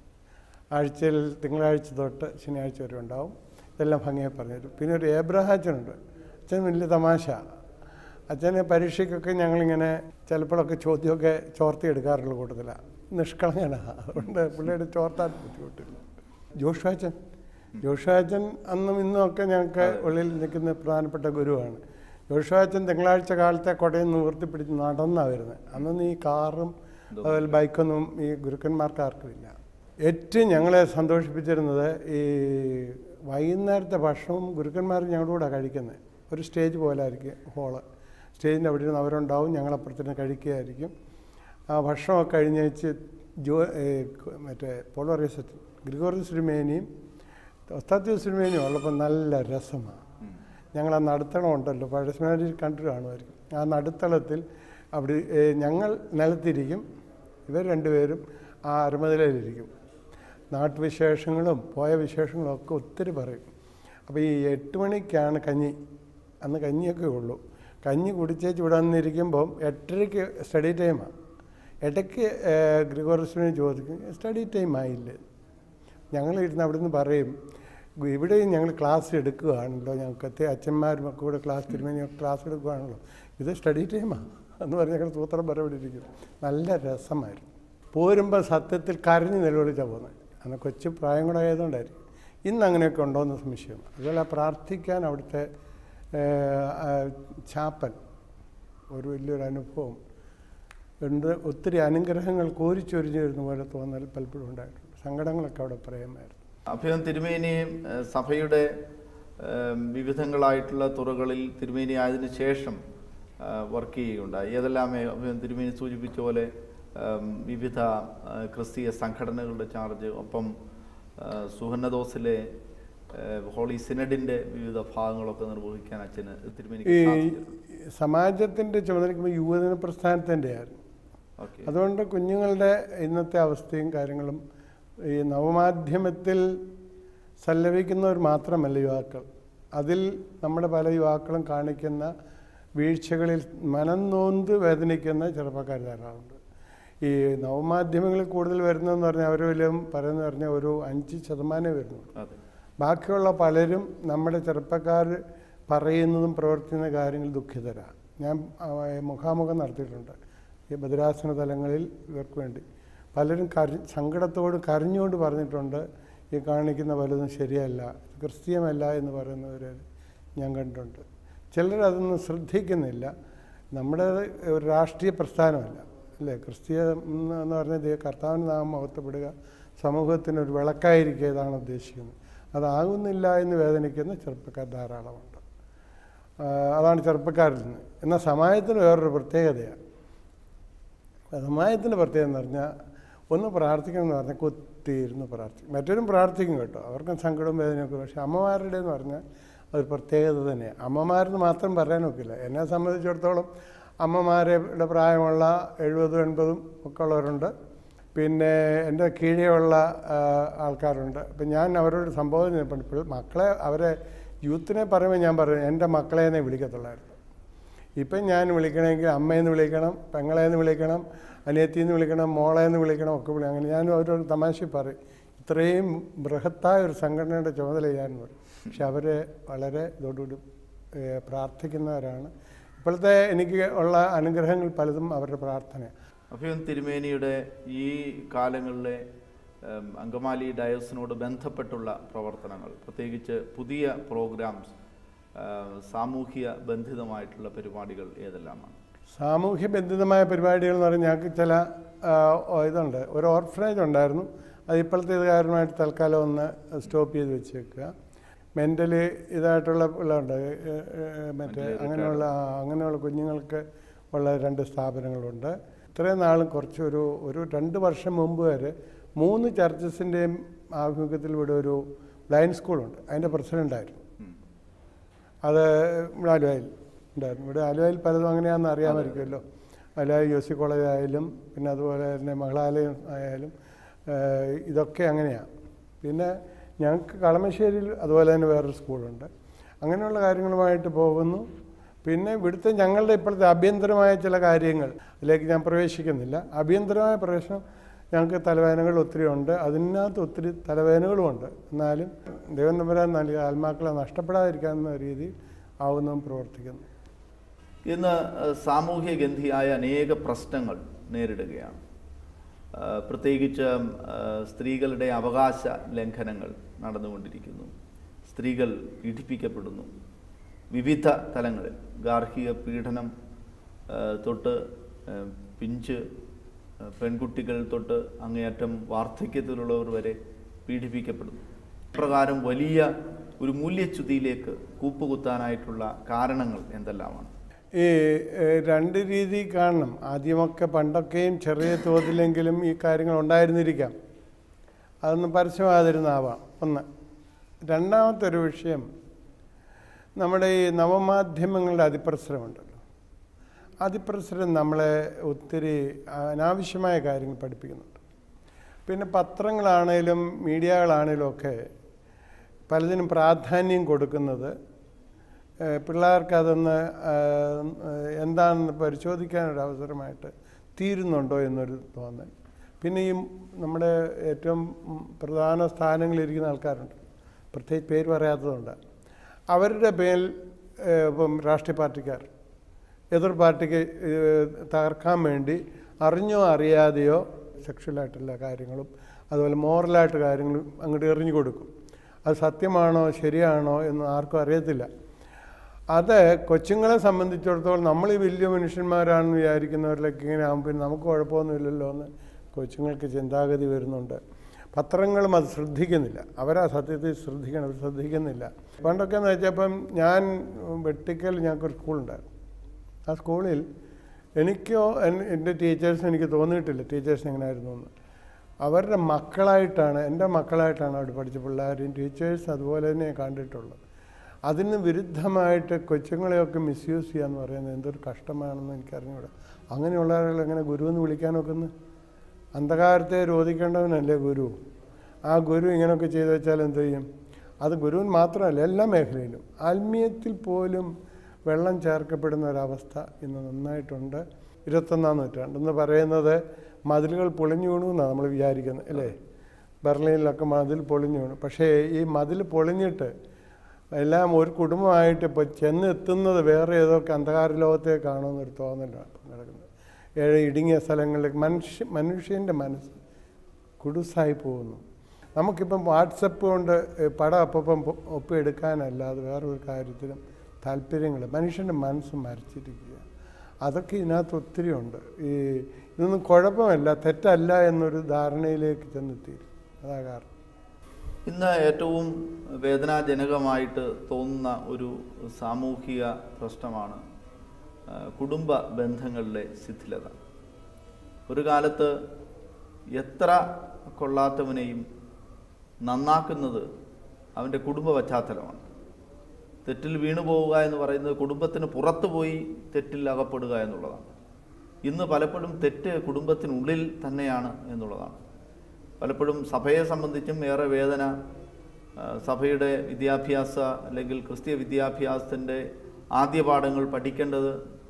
[SPEAKER 2] ആഴ്ചയിൽ തിങ്കളാഴ്ച തൊട്ട് ശനിയാഴ്ച വരെ ഉണ്ടാവും ഇതെല്ലാം ഭംഗിയായി പറഞ്ഞു തരും പിന്നെ ഒരു ഏബ്രഹാച്ചനുണ്ട് അച്ഛൻ വലിയ തമാശ അച്ഛനെ പരീക്ഷയ്ക്കൊക്കെ ഞങ്ങളിങ്ങനെ ചിലപ്പോഴൊക്കെ ചോദ്യമൊക്കെ ചോർത്തി എടുക്കാറുള്ള കൂട്ടത്തിലാണ് നിഷ്കളങ്കനാണ് അതുകൊണ്ട് പുള്ളിയുടെ ചോർത്താൻ ബുദ്ധിമുട്ടില്ല ജോഷാച്ചൻ ജോഷാച്ചൻ അന്നും ഇന്നും ഒക്കെ ഞങ്ങൾക്ക് ഉള്ളിൽ നിൽക്കുന്ന പ്രധാനപ്പെട്ട ഗുരുവാണ് ജോഷാച്ചൻ തിങ്കളാഴ്ച കാലത്തെ കൊടയിൽ നിവർത്തി പിടിച്ച് നടന്നാണ് വരുന്നത് അന്നൊന്നും ഈ കാറും അതുപോലെ ബൈക്കൊന്നും ഈ ഗുരുക്കന്മാർക്ക് ആർക്കും ഇല്ല ഏറ്റവും ഞങ്ങളെ സന്തോഷിപ്പിച്ചിരുന്നത് ഈ വൈകുന്നേരത്തെ ഭക്ഷണവും ഗുരുക്കന്മാർ ഞങ്ങളുടെ കൂടെ കഴിക്കുന്നത് ഒരു സ്റ്റേജ് പോലെ ആയിരിക്കും ഹോള് സ്റ്റേജിൻ്റെ അവിടെ ഇരുന്ന് അവരുണ്ടാവും ഞങ്ങളപ്പുറത്തിന് കഴിക്കുകയായിരിക്കും ആ ഭക്ഷണമൊക്കെ കഴിഞ്ഞ് വെച്ച് ജോ ഏ, ക- മറ്റേ പോളോറിയസ് ഗ്രിഗോറിയസ് സിനിമേനിയും ഒസ്താത്യ സിനിമേനിയും ഉള്ളപ്പോൾ നല്ല രസമാണ് ഞങ്ങൾ ആ നടുത്തളം ഉണ്ടല്ലോ പഴസ്മാരി കണ്ടു കാണുമായിരിക്കും ആ നടുത്തളത്തിൽ അവിടെ ഏ, ഞങ്ങൾ നിലത്തിരിക്കും ഇവർ രണ്ടുപേരും ആ അരമതിലയിലിരിക്കും നാട്ടുവിശേഷങ്ങളും പോയ വിശേഷങ്ങളും ഒക്കെ ഒത്തിരി പറയും അപ്പോൾ ഈ എട്ട് മണിക്കാണ് കഞ്ഞി അന്ന് കഞ്ഞിയൊക്കെ ഉള്ളൂ കഞ്ഞി കുടിച്ചേച്ച് ഇവിടെ വന്നിരിക്കുമ്പം എട്ടരയ്ക്ക് സ്റ്റഡി ടൈമാണ് ഇടയ്ക്ക് ഗ്രിഗോറസിനെ ചോദിക്കും സ്റ്റഡി ടൈം ആയില്ലേ ഞങ്ങൾ ഇരുന്ന് അവിടെ നിന്ന് പറയും "ഗു- ഇവിടെയും ഞങ്ങൾ ക്ലാസ് എടുക്കുകയാണല്ലോ ഞങ്ങൾക്ക് അച്ഛന്മാരും ഒക്കെ കൂടെ ക്ലാസ് തിരുമേനി ക്ലാസ് എടുക്കുകയാണല്ലോ ഇത് സ്റ്റഡി ടൈമാണ് എന്ന് പറഞ്ഞ് ഞങ്ങൾ സൂത്രം പറവിടിരിക്കും നല്ല രസമായിരുന്നു പോരുമ്പോൾ സത്യത്തിൽ കരഞ്ഞ് നിലവിളിച്ചാണ് പോകുന്നത് അന്ന് കൊച്ചു പ്രായം കൂടെ ആയതുകൊണ്ടായിരിക്കും ഇന്ന് അങ്ങനെയൊക്കെ ഉണ്ടോ എന്ന് സംശയം അതുപോലെ ആ പ്രാർത്ഥിക്കാൻ അവിടുത്തെ ഏഹ്, ആ ചാപ്പൻ ഒരു വലിയൊരു അനുഭവം ഉണ്ട് ഒത്തിരി അനുഗ്രഹങ്ങൾ കോരിച്ചൊരിഞ്ഞു വരുന്ന പോലെ തോന്നൽ പലപ്പോഴും ഉണ്ടായിട്ടുണ്ട് സങ്കടങ്ങളൊക്കെ അവിടെ പറയുമായിരുന്നു
[SPEAKER 1] അഭയം തിരുമേനി ഏഹ്, സഭയുടെ ഏഹ്, വിവിധങ്ങളായിട്ടുള്ള തുറകളിൽ തിരുമേനി ആയതിനു ശേഷം വർക്ക് ചെയ്യുകയുണ്ടായി ഏതെല്ലാം അഭയം തിരുമേനി സൂചിപ്പിച്ച പോലെ ഏഹ്, വിവിധ ഏഹ്, ക്രിസ്തീയ സംഘടനകളുടെ ചാർജ് ഒപ്പം ഏഹ്, സുഹന്നദോസിലെ ഏഹ്, ഹോളി സിനഡിന്റെ വിവിധ ഭാഗങ്ങളൊക്കെ നിർവഹിക്കാൻ അച്ഛന് തിരുമേനിക്ക്
[SPEAKER 2] ഈ
[SPEAKER 1] സാധിച്ചിട്ടുണ്ട്
[SPEAKER 2] സമാജത്തിൻ്റെ ചുമതലയ്ക്കുമ്പോൾ യുവജന പ്രസ്ഥാനത്തിൻ്റെ ആയിരുന്നു
[SPEAKER 1] ഓക്കെ
[SPEAKER 2] അതുകൊണ്ട് കുഞ്ഞുങ്ങളുടെ ഇന്നത്തെ അവസ്ഥയും കാര്യങ്ങളും ഈ നവമാധ്യമത്തിൽ സല്ലപിക്കുന്നവർ മാത്രമല്ല യുവാക്കൾ അതിൽ നമ്മുടെ പല യുവാക്കളും കാണിക്കുന്ന വീഴ്ചകളിൽ മനം നോന്ത് വേദനിക്കുന്ന ചെറുപ്പക്കാർ ധാരാളമുണ്ട് ഈ നവമാധ്യമങ്ങളിൽ കൂടുതൽ വരുന്നതെന്ന് പറഞ്ഞാൽ അവർ വല്ലതും പറയുന്നത് പറഞ്ഞാൽ ഒരു അഞ്ച് ശതമാനമേ വരുന്നുള്ളൂ
[SPEAKER 1] അതെ
[SPEAKER 2] ബാക്കിയുള്ള പലരും നമ്മുടെ ചെറുപ്പക്കാർ പറയുന്നതും പ്രവർത്തിക്കുന്ന കാര്യങ്ങൾ ദുഃഖിതരാണ് ഞാൻ ആ, മുഖാമുഖം നടത്തിയിട്ടുണ്ട് ഈ ഭദ്രാസന തലങ്ങളിൽ ഇവർക്ക് വേണ്ടി പലരും കരി സങ്കടത്തോട് കരഞ്ഞുകൊണ്ട് പറഞ്ഞിട്ടുണ്ട് ഈ കാണിക്കുന്ന പലതും ശരിയല്ല ഇത് ക്രിസ്തീയമല്ല എന്ന് പറയുന്നവർ ഞാൻ കണ്ടിട്ടുണ്ട് ചിലർ അതൊന്നും ശ്രദ്ധിക്കുന്നില്ല നമ്മുടെ ഒരു രാഷ്ട്രീയ പ്രസ്ഥാനമല്ല അല്ലേ ക്രിസ്തീയ എന്ന് പറഞ്ഞാൽ ദൈവ കർത്താവിന് നാം മഹത്വപ്പെടുക സമൂഹത്തിന് ഒരു വിളക്കായിരിക്കുക ഇതാണ് ഉദ്ദേശിക്കുന്നത് അതാകുന്നില്ല എന്ന് വേദനിക്കുന്ന ചെറുപ്പക്കാർ ധാരാളമുണ്ട് ആ, അതാണ് ചെറുപ്പക്കാരിൽ നിന്ന് എന്നാൽ സമാജത്തിന് വേറൊരു പ്രത്യേകതയാണ് സമാജത്തിൻ്റെ പ്രത്യേകത എന്ന് പറഞ്ഞാൽ ഒന്ന് പ്രാർത്ഥിക്കണം എന്ന് പറഞ്ഞാൽ കുത്തിയിരുന്ന് പ്രാർത്ഥിക്കും മറ്റൊരും പ്രാർത്ഥിക്കും കേട്ടോ അവർക്കും സങ്കടവും വേദനയൊക്കെ പക്ഷേ അമ്മമാരുടെ എന്ന് പറഞ്ഞാൽ അതൊരു പ്രത്യേകത തന്നെയാണ് അമ്മമാരെന്ന് മാത്രം പറയാൻ ഒക്കില്ല എന്നെ സംബന്ധിച്ചിടത്തോളം അമ്മമാരുടെ പ്രായമുള്ള എഴുപതും എൺപതും ഒക്കെ ഉള്ളവരുണ്ട് പിന്നെ എൻ്റെ കീഴെയുള്ള ആ, ആൾക്കാരുണ്ട് അപ്പം ഞാൻ അവരോട് സംബോധന ചെയ്തപ്പോൾ മക്കളെ അവരെ യൂത്തിനെ പറയുമ്പോൾ ഞാൻ പറയും എൻ്റെ മക്കളെ എന്നേ വിളിക്കത്തുള്ളായിരുന്നു ഇപ്പം ഞാൻ വിളിക്കണമെങ്കിൽ അമ്മയെന്ന് വിളിക്കണം പെങ്ങളെന്ന് വിളിക്കണം അനിയത്തിന്ന് വിളിക്കണം മോളെന്ന് വിളിക്കണം ഒക്കെ വിളി അങ്ങനെ ഞാൻ അവരോട് തമാശ പറയും ഇത്രയും ബൃഹത്തായ ഒരു സംഘടനയുടെ ചുമതല ഞാൻ പറയും പക്ഷെ അവർ വളരെ ഇതോടുകൂടി ഏഹ്, പ്രാർത്ഥിക്കുന്നവരാണ് ഇപ്പോഴത്തെ എനിക്ക് ഉള്ള അനുഗ്രഹങ്ങൾ പലതും അവരുടെ പ്രാർത്ഥനയാണ്
[SPEAKER 1] അഭിയൻ തിരുമേനിയുടെ ഈ കാലങ്ങളിലെ ഉം, അങ്കമാലി ഡയസിനോട് ബന്ധപ്പെട്ടുള്ള പ്രവർത്തനങ്ങൾ പ്രത്യേകിച്ച് പുതിയ പ്രോഗ്രാംസ് സാമൂഹ്യ ബന്ധിതമായിട്ടുള്ള പരിപാടികൾ ഏതെല്ലാമാണ്
[SPEAKER 2] സാമൂഹ്യ ബന്ധിതമായ പരിപാടികൾ എന്ന് പറഞ്ഞാൽ ഞങ്ങൾക്ക് ചില ആ, ഓ, ഇതുണ്ട് ഒരു ഓർഫനേജ് ഉണ്ടായിരുന്നു അത് ഇപ്പോഴത്തെ ഇത് കാരണമായിട്ട് തൽക്കാലം ഒന്ന് സ്റ്റോപ്പ് ചെയ്ത് വെച്ചേക്കുക മെൻ്റലി ഇതായിട്ടുള്ള പിള്ളേരുണ്ട് ഏ, ഏ, മറ്റേ
[SPEAKER 1] Mentally
[SPEAKER 2] അങ്ങനെയുള്ള ആ, അങ്ങനെയുള്ള കുഞ്ഞുങ്ങൾക്ക് ഉള്ള രണ്ട് സ്ഥാപനങ്ങളുണ്ട് ഇത്രയും നാളും കുറച്ച് ഒരു ഒരു രണ്ട് വർഷം മുമ്പ് വരെ മൂന്ന് ചർച്ചസിൻ്റെയും ആഭിമുഖ്യത്തിൽ ഇവിടെ ഒരു ബ്ലൈൻഡ് സ്കൂളുണ്ട് അതിൻ്റെ പ്രസിഡൻ്റായിരുന്നു
[SPEAKER 1] ഉം.
[SPEAKER 2] അത് ഇവിടെ ആലുവയിൽ ഉണ്ടായിരുന്നു ഇവിടെ ആലുവയിൽ പലതും അങ്ങനെയാണെന്ന് അറിയാമായിരിക്കുമല്ലോ ആലുവ യു സി കോളേജ് ആയാലും പിന്നെ അതുപോലെ തന്നെ മകളാലയം ആയാലും ഏഹ് ഇതൊക്കെ അങ്ങനെയാണ് പിന്നെ ഞങ്ങൾക്ക് കളമശ്ശേരിയിൽ അതുപോലെ തന്നെ വേറൊരു സ്കൂളുണ്ട് അങ്ങനെയുള്ള കാര്യങ്ങളുമായിട്ട് പോകുന്നു പിന്നെ ഇവിടുത്തെ ഞങ്ങളുടെ ഇപ്പോഴത്തെ ആഭ്യന്തരമായ ചില കാര്യങ്ങൾ അതിലേക്ക് ഞാൻ പ്രവേശിക്കുന്നില്ല ആഭ്യന്തരമായ പ്രവേശനം ഞങ്ങൾക്ക് തലവേദനകൾ ഒത്തിരി ഉണ്ട് അതിനകത്ത് ഒത്തിരി തലവേദനകളുമുണ്ട് എന്നാലും ദൈവം തമ്പരാൻ നൽകിയ ആത്മാക്കളെ നഷ്ടപ്പെടാതിരിക്കാവുന്ന രീതിയിൽ ആവുന്നതും പ്രവർത്തിക്കുന്നു
[SPEAKER 1] ഇന്ന് ഏഹ്, സാമൂഹ്യ ഗന്ധിയായ അനേക പ്രശ്നങ്ങൾ നേരിടുകയാണ് ഏഹ്, പ്രത്യേകിച്ച് ഏഹ്, സ്ത്രീകളുടെ അവകാശ ലംഘനങ്ങൾ നടന്നുകൊണ്ടിരിക്കുന്നു സ്ത്രീകൾ പീഡിപ്പിക്കപ്പെടുന്നു വിവിധ തലങ്ങളിൽ ഗാർഹിക പീഡനം ഏഹ്, തൊട്ട് ഏഹ്, പിഞ്ച് ഏഹ്, പെൺകുട്ടികൾ തൊട്ട് അങ്ങേയറ്റം വാർദ്ധക്യത്തിലുള്ളവർ വരെ പീഡിപ്പിക്കപ്പെടുന്നു പ്രകാരം വലിയ ഒരു മൂല്യച്യുതിയിലേക്ക് കൂപ്പുകുത്താനായിട്ടുള്ള കാരണങ്ങൾ എന്തെല്ലാമാണ്
[SPEAKER 2] ഈ ഏഹ്, രണ്ട് രീതി കാണണം ആദ്യമൊക്കെ പണ്ടൊക്കെയും ചെറിയ തോതിലെങ്കിലും ഈ കാര്യങ്ങൾ ഉണ്ടായിരുന്നിരിക്കാം അതൊന്നും പരസ്യമാകാതിരുന്നാവാം ഒന്ന് രണ്ടാമത്തെ ഒരു വിഷയം നമ്മുടെ ഈ നവമാധ്യമങ്ങളുടെ അതിപ്രസരമുണ്ടല്ലോ അതിപ്രസരം നമ്മളെ ഒത്തിരി അനാവശ്യമായ കാര്യങ്ങൾ പഠിപ്പിക്കുന്നുണ്ട് പിന്നെ പത്രങ്ങളാണേലും മീഡിയകളാണേലും ഒക്കെ പലതിനും പ്രാധാന്യം കൊടുക്കുന്നത് ഏഹ് പിള്ളേർക്ക് അതൊന്ന് ആഹ് എന്താണെന്ന് പരിശോധിക്കാനൊരു അവസരമായിട്ട് തീരുന്നുണ്ടോ എന്നൊരു തോന്നൽ പിന്നെ ഈ നമ്മുടെ ഏറ്റവും ഉം, പ്രധാന സ്ഥാനങ്ങളിലിരിക്കുന്ന ആൾക്കാരുണ്ട് പ്രത്യേകിച്ച് പേര് പറയാത്തതുകൊണ്ട് അവരുടെ പേരിൽ ഏഹ്, ഇപ്പം രാഷ്ട്രീയ പാർട്ടിക്കാർ എതിർ പാർട്ടിക്ക് ഏഹ്, തകർക്കാൻ വേണ്ടി അറിഞ്ഞോ അറിയാതെയോ സെക്ഷുവലായിട്ടുള്ള കാര്യങ്ങളും അതുപോലെ മോറലായിട്ട് കാര്യങ്ങളും അങ്ങോട്ട് എറിഞ്ഞു കൊടുക്കും അത് സത്യമാണോ ശരിയാണോ എന്ന് ആർക്കും അറിയത്തില്ല അത് കൊച്ചുങ്ങളെ സംബന്ധിച്ചിടത്തോളം നമ്മൾ ഈ വലിയ മനുഷ്യന്മാരാണെന്ന് വിചാരിക്കുന്നവരിലൊക്കെ ഇങ്ങനെ ആകുമ്പോൾ പിന്നെ നമുക്ക് കുഴപ്പമൊന്നുമില്ലല്ലോ എന്ന് കൊച്ചുങ്ങൾക്ക് ചിന്താഗതി വരുന്നുണ്ട് പത്രങ്ങളും അത് ശ്രദ്ധിക്കുന്നില്ല അവരാ സത്യത്തിൽ ശ്രദ്ധിക്കണം അവർ ശ്രദ്ധിക്കുന്നില്ല പണ്ടൊക്കെ എന്ന് വെച്ചപ്പം ഞാൻ വെട്ടിക്കൽ ഞങ്ങൾക്കൊരു സ്കൂളുണ്ടായിരുന്നു ആ സ്കൂളിൽ എനിക്കോ എൻ- എൻ്റെ ടീച്ചേഴ്സിന് എനിക്ക് തോന്നിയിട്ടില്ല ടീച്ചേഴ്സ് എങ്ങനെയായിരുന്നു എന്ന് അവരുടെ മക്കളായിട്ടാണ് എൻ്റെ മക്കളായിട്ടാണ് അവിടെ പഠിച്ച പിള്ളേരും ടീച്ചേഴ്സ് അതുപോലെ തന്നെ കണ്ടിട്ടുള്ളത് അതിന് വിരുദ്ധമായിട്ട് കൊച്ചുങ്ങളെയൊക്കെ മിസ്യൂസ് ചെയ്യുക എന്ന് പറയുന്നത് എന്തൊരു കഷ്ടമാണെന്ന് എനിക്കറിഞ്ഞൂടാ അങ്ങനെയുള്ളവരെ എങ്ങനെ ഗുരു എന്ന് വിളിക്കാൻ നോക്കുന്നു അന്ധകാരത്തെ രോധിക്കേണ്ടവനല്ലേ ഗുരു ആ ഗുരു ഇങ്ങനെയൊക്കെ ചെയ്തു വെച്ചാൽ എന്ത് ചെയ്യും അത് ഗുരുവിന് മാത്രമല്ല എല്ലാ മേഖലയിലും ആത്മീയത്തിൽ പോലും വെള്ളം ചേർക്കപ്പെടുന്ന ഒരവസ്ഥ ഇന്ന് നന്നായിട്ടുണ്ട് ഇരുപത്തൊന്നാം നൂറ്റാണ്ട് എന്ന് പറയുന്നത് മതിലുകൾ പൊളിഞ്ഞു വീണു എന്നാണ് നമ്മൾ വിചാരിക്കുന്നത് അല്ലേ ബെർലിനിലൊക്കെ മതിൽ പൊളിഞ്ഞു വീണു പക്ഷേ ഈ മതിൽ പൊളിഞ്ഞിട്ട് എല്ലാം ഒരു കുടുംബമായിട്ട് ഇപ്പോൾ ചെന്നെത്തുന്നത് വേറെ ഏതൊക്കെ അന്ധകാര ലോകത്തേക്കാണോ എന്നൊരു തോന്നലാണ് നടക്കുന്നത് ഏഴ് ഇടുങ്ങിയ സ്ഥലങ്ങളിൽ മനുഷ്യ മനുഷ്യൻ്റെ മനസ്സ് കുടുസായി പോകുന്നു നമുക്കിപ്പം വാട്സപ്പ് കൊണ്ട് ഏഹ്, പടം അപ്പം ഒപ്പിയെടുക്കാനല്ലാതെ വേറൊരു കാര്യത്തിലും താല്പര്യങ്ങൾ മനുഷ്യൻ്റെ മനസ്സ് മരിച്ചിരിക്കുക അതൊക്കെ ഇതിനകത്ത് ഒത്തിരി ഉണ്ട് ഈ ഇതൊന്നും കുഴപ്പമല്ല തെറ്റല്ല എന്നൊരു ധാരണയിലേക്ക് ചെന്നെത്തിയിരുന്നു അതാ കാരണം
[SPEAKER 1] ഇന്ന് ഏറ്റവും വേദനാജനകമായിട്ട് തോന്നുന്ന ഒരു സാമൂഹിക പ്രശ്നമാണ് ആ, കുടുംബ ബന്ധങ്ങളിലെ ശിഥിലത ഒരു കാലത്ത് എത്ര കൊള്ളാത്തവനെയും നന്നാക്കുന്നത് അവൻ്റെ കുടുംബ പശ്ചാത്തലമാണ് തെറ്റിൽ വീണു പോവുക എന്ന് പറയുന്നത് കുടുംബത്തിന് പുറത്തു പോയി തെറ്റിൽ അകപ്പെടുക എന്നുള്ളതാണ് ഇന്ന് പലപ്പോഴും തെറ്റ് കുടുംബത്തിനുള്ളിൽ തന്നെയാണ് എന്നുള്ളതാണ് പലപ്പോഴും സഭയെ സംബന്ധിച്ചും ഏറെ വേദന ആ, സഭയുടെ വിദ്യാഭ്യാസ അല്ലെങ്കിൽ ക്രിസ്തീയ വിദ്യാഭ്യാസത്തിൻ്റെ ആദ്യ പാഠങ്ങൾ പഠിക്കേണ്ടത്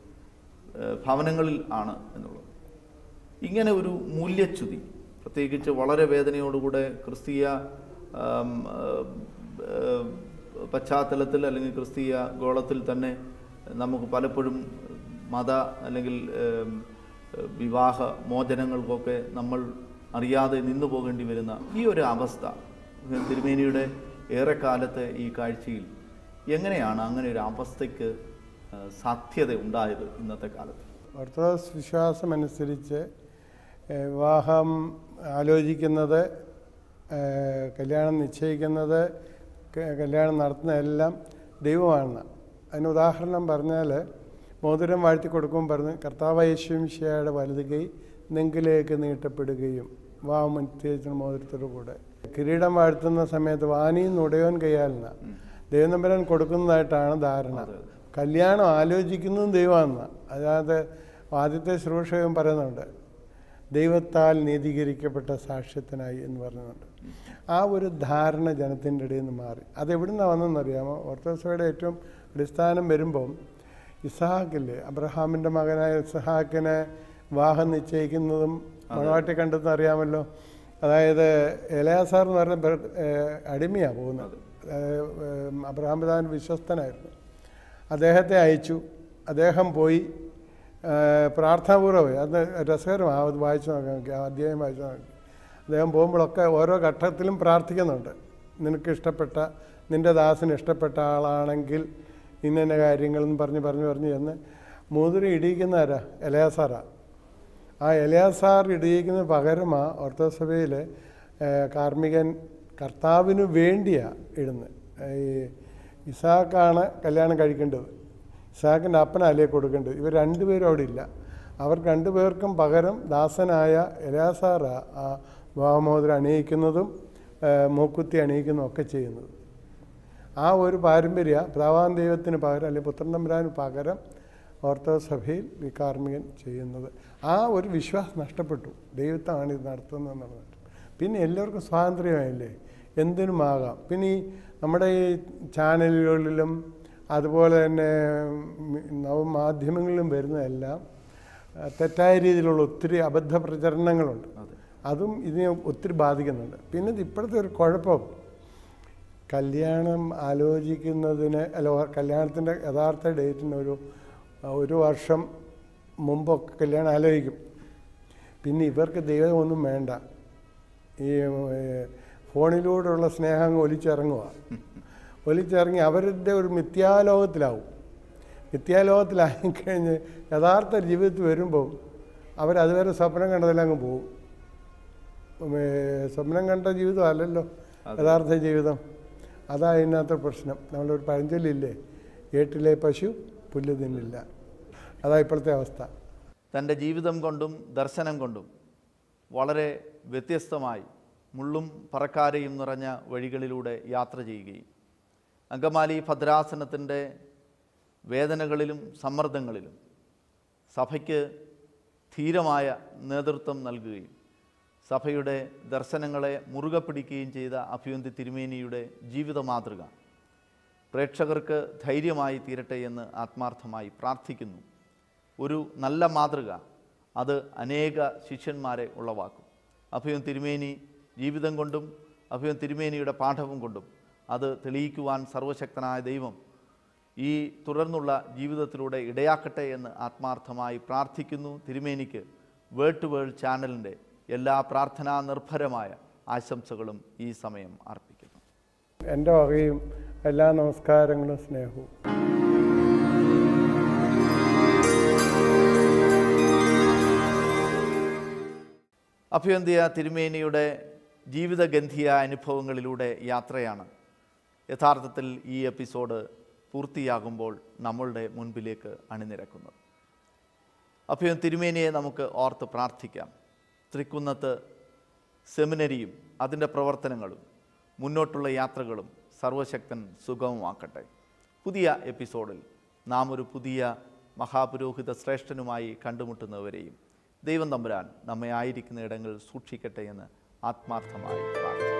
[SPEAKER 1] ആ, ഭവനങ്ങളിൽ ആണ് എന്നുള്ളത് ഇങ്ങനെ ഒരു മൂല്യച്യുതി പ്രത്യേകിച്ച് വളരെ വേദനയോടുകൂടെ ക്രിസ്തീയ ആം, ആ, ആ, പശ്ചാത്തലത്തിൽ അല്ലെങ്കിൽ ക്രിസ്തീയ ഗോളത്തിൽ തന്നെ നമുക്ക് പലപ്പോഴും മത അല്ലെങ്കിൽ ഏം, വിവാഹ മോചനങ്ങൾക്കൊക്കെ നമ്മൾ അറിയാതെ നിന്നു പോകേണ്ടി വരുന്ന ഈ ഒരു അവസ്ഥ തിരുമേനിയുടെ ഏറെക്കാലത്തെ ഈ കാഴ്ചയിൽ എങ്ങനെയാണ് അങ്ങനെ ഒരു അവസ്ഥയ്ക്ക് ആ, സാധ്യത ഉണ്ടായത് ഇന്നത്തെ കാലത്ത്
[SPEAKER 2] ഓർത്തഡോക്സ് വിശ്വാസമനുസരിച്ച് ഏഹ്, വിവാഹം ആലോചിക്കുന്നത് ഏഹ്, കല്യാണം നിശ്ചയിക്കുന്നത് ക- കല്യാണം നടത്തുന്നതെല്ലാം ദൈവമാണ് അതിന് ഉദാഹരണം പറഞ്ഞാൽ മോതിരം വാഴ്ത്തി കൊടുക്കുമ്പോൾ പറഞ്ഞ് കർത്താവ് യേശുമിശയുടെ വലത് കൈ നെങ്കിലേക്ക് നീട്ടപ്പെടുകയും വിവാഹം നിശ്ചയിച്ച മോതിരത്തോടു കൂടെ കിരീടം വാഴ്ത്തുന്ന സമയത്ത് വാനിയും നുടയോൻ കൈയാലെന്ന ദൈവം നമ്പരാൻ കൊടുക്കുന്നതായിട്ടാണ് ധാരണ കല്യാണം ആലോചിക്കുന്നതും ദൈവമാണ് അതായത് ആദ്യത്തെ ശുശ്രൂഷകൻ പറയുന്നുണ്ട് ദൈവത്താൽ നീതീകരിക്കപ്പെട്ട സാക്ഷ്യത്തിനായി എന്ന് പറയുന്നുണ്ട് ആ ഒരു ധാരണ ജനത്തിൻ്റെ ഇടയിൽ നിന്ന് മാറി അതെവിടുന്നാണ് വന്നതെന്നറിയാമോ ഓർത്തഡോക്സയുടെ ഏറ്റവും അടിസ്ഥാനം വരുമ്പം ഇസഹാക്കില്ലേ അബ്രഹാമിൻ്റെ മകനായ ഇസഹാക്കിനെ വിവാഹം നിശ്ചയിക്കുന്നതും മണവാട്ടി കണ്ടെന്ന് അറിയാമല്ലോ അതായത് എലയാസാർ എന്ന് പറഞ്ഞ ബെ- ഏഹ് അടിമയാണ് പോകുന്നത് ഏഹ് ഏഹ് അബ്രഹാം പിതാവിന് വിശ്വസ്തനായിരുന്നു അദ്ദേഹത്തെ അയച്ചു അദ്ദേഹം പോയി ഏഹ് പ്രാർത്ഥനാപൂർവ്വം പോയി അത് രസകരമാണ് അത് വായിച്ചു നോക്കാൻ നോക്കി ആ അധ്യായം വായിച്ചു നോക്കി അദ്ദേഹം പോകുമ്പോഴൊക്കെ ഓരോ ഘട്ടത്തിലും പ്രാർത്ഥിക്കുന്നുണ്ട് നിനക്ക് ഇഷ്ടപ്പെട്ട നിൻ്റെ ദാസിന് ഇഷ്ടപ്പെട്ട ആളാണെങ്കിൽ ഇന്ന കാര്യങ്ങളെന്ന് പറഞ്ഞ് പറഞ്ഞ് പറഞ്ഞ് ചെന്ന് മുതിരി ഇടിയിക്കുന്ന ആരാ എലയാസാറാ ആ എലയാസാർ ഇടിയിക്കുന്ന പകരമാ ഓർത്തഡോക്സ് സഭയിൽ കാർമികൻ കർത്താവിന് വേണ്ടിയാ ഇടുന്നത് ഈ ഇസാക്കാണ് കല്യാണം കഴിക്കേണ്ടത് ഇസാക്കിൻ്റെ അപ്പനല്ലേ കൊടുക്കേണ്ടത് ഇവർ രണ്ടുപേരും അവിടെ ഇല്ല അവർ രണ്ടുപേർക്കും പകരം ദാസനായ എലയാസാറ ആ വിവാഹമോതിരം അണിയിക്കുന്നതും ആ, മൂക്കുത്തി അണിയിക്കുന്നതും ഒക്കെ ചെയ്യുന്നത് ആ ഒരു പാരമ്പര്യ പിതാവാൻ ദൈവത്തിന് പകരം അല്ലെങ്കിൽ പുത്രൻ തമ്പുരാന് പകരം ഓർത്തഡോക്സ് സഭയിൽ ഈ കാർമികൻ ചെയ്യുന്നത് ആ ഒരു വിശ്വാസം നഷ്ടപ്പെട്ടു ദൈവത്താണ് ഇത് നടത്തുന്നത് എന്നുള്ളത് പിന്നെ എല്ലാവർക്കും സ്വാതന്ത്ര്യമായില്ലേ എന്തിനുമാകാം പിന്നെ ഈ നമ്മുടെ ഈ ചാനലുകളിലും അതുപോലെ തന്നെ നവമാധ്യമങ്ങളിലും വരുന്നതെല്ലാം ആ, തെറ്റായ രീതിയിലുള്ള ഒത്തിരി അബദ്ധ പ്രചരണങ്ങളുണ്ട്
[SPEAKER 1] അതെ
[SPEAKER 2] അതും ഇതിനെ ഒത്തിരി ബാധിക്കുന്നുണ്ട് പിന്നെ ഇത് ഇപ്പോഴത്തെ ഒരു കുഴപ്പം കല്യാണം ആലോചിക്കുന്നതിന് അല്ല ഓ- കല്യാണത്തിൻ്റെ യഥാർത്ഥ ഡേറ്റിന് ഒരു ഒരു വർഷം മുമ്പൊക്കെ കല്യാണം ആലോചിക്കും പിന്നെ ഇവർക്ക് ദൈവം ഒന്നും വേണ്ട ഈ ഏഹ്, ഫോണിലൂടെയുള്ള സ്നേഹം അങ്ങ് ഒലിച്ചിറങ്ങുക ഒലിച്ചിറങ്ങി അവരുടെ ഒരു മിഥ്യാലോകത്തിലാവും മിഥ്യാലോകത്തിലായിക്കഴിഞ്ഞ് യഥാർത്ഥ ജീവിതത്തിൽ വരുമ്പോൾ അവരതുവരെ സ്വപ്നം കണ്ടതെല്ലാം അങ്ങ് പോകും ഉം, ഏഹ്, സ്വപ്നം കണ്ട ജീവിതം അല്ലല്ലോ യഥാർത്ഥ ജീവിതം അതാ ഇതിനകത്തെ പ്രശ്നം നമ്മളൊരു പഴഞ്ചൊല്ലില്ലേ ഏട്ടിലെ പശു പുല്ല് തിന്നില്ല അതാ ഇപ്പോഴത്തെ അവസ്ഥ
[SPEAKER 1] തൻ്റെ ജീവിതം കൊണ്ടും ദർശനം കൊണ്ടും വളരെ വ്യത്യസ്തമായി മുള്ളും പറക്കാരയും നിറഞ്ഞ വഴികളിലൂടെ യാത്ര ചെയ്യുകയും അങ്കമാലി ഭദ്രാസനത്തിൻ്റെ വേദനകളിലും സമ്മർദ്ദങ്ങളിലും സഭയ്ക്ക് ധീരമായ നേതൃത്വം നൽകുകയും സഭയുടെ ദർശനങ്ങളെ മുറുകെ പിടിക്കുകയും ചെയ്ത അഭിവന്തി തിരുമേനിയുടെ ജീവിത മാതൃക പ്രേക്ഷകർക്ക് ധൈര്യമായി തീരട്ടെ എന്ന് ആത്മാർത്ഥമായി പ്രാർത്ഥിക്കുന്നു ഒരു നല്ല മാതൃക അത് അനേക ശിഷ്യന്മാരെ ഉളവാക്കും അഭയം തിരുമേനി ജീവിതം കൊണ്ടും അഭയം തിരുമേനിയുടെ പാഠവും കൊണ്ടും അത് തെളിയിക്കുവാൻ സർവശക്തനായ ദൈവം ഈ തുടർന്നുള്ള ജീവിതത്തിലൂടെ ഇടയാക്കട്ടെ എന്ന് ആത്മാർത്ഥമായി പ്രാർത്ഥിക്കുന്നു തിരുമേനിക്ക് വേൾഡ് ടു വേൾഡ് ചാനലിൻ്റെ എല്ലാ പ്രാർത്ഥനാ നിർഭരമായ ആശംസകളും ഈ സമയം അർപ്പിക്കുന്നു
[SPEAKER 2] എൻ്റെ വകയും എല്ലാ നമസ്കാരങ്ങളും സ്നേഹവും
[SPEAKER 1] അഭ്യന്തിയ തിരുമേനിയുടെ ജീവിതഗന്ധിയ അനുഭവങ്ങളിലൂടെ യാത്രയാണ് യഥാർത്ഥത്തിൽ ഈ എപ്പിസോഡ് പൂർത്തിയാകുമ്പോൾ നമ്മളുടെ മുൻപിലേക്ക് അണിനിരക്കുന്നത് അഭ്യം തിരുമേനിയെ നമുക്ക് ഓർത്ത് പ്രാർത്ഥിക്കാം തൃക്കുന്നത്ത് സെമിനറിയും അതിൻ്റെ പ്രവർത്തനങ്ങളും മുന്നോട്ടുള്ള യാത്രകളും സർവശക്തൻ സുഗമമാക്കട്ടെ പുതിയ എപ്പിസോഡിൽ നാം ഒരു പുതിയ മഹാപുരോഹിത ശ്രേഷ്ഠനുമായി കണ്ടുമുട്ടുന്നവരെയും ദൈവം തമ്പുരാൻ നമ്മെ ആയിരിക്കുന്ന ഇടങ്ങളിൽ സൂക്ഷിക്കട്ടെ എന്ന് ആത്മാർത്ഥമായി പ്രാർത്ഥിക്കുന്നു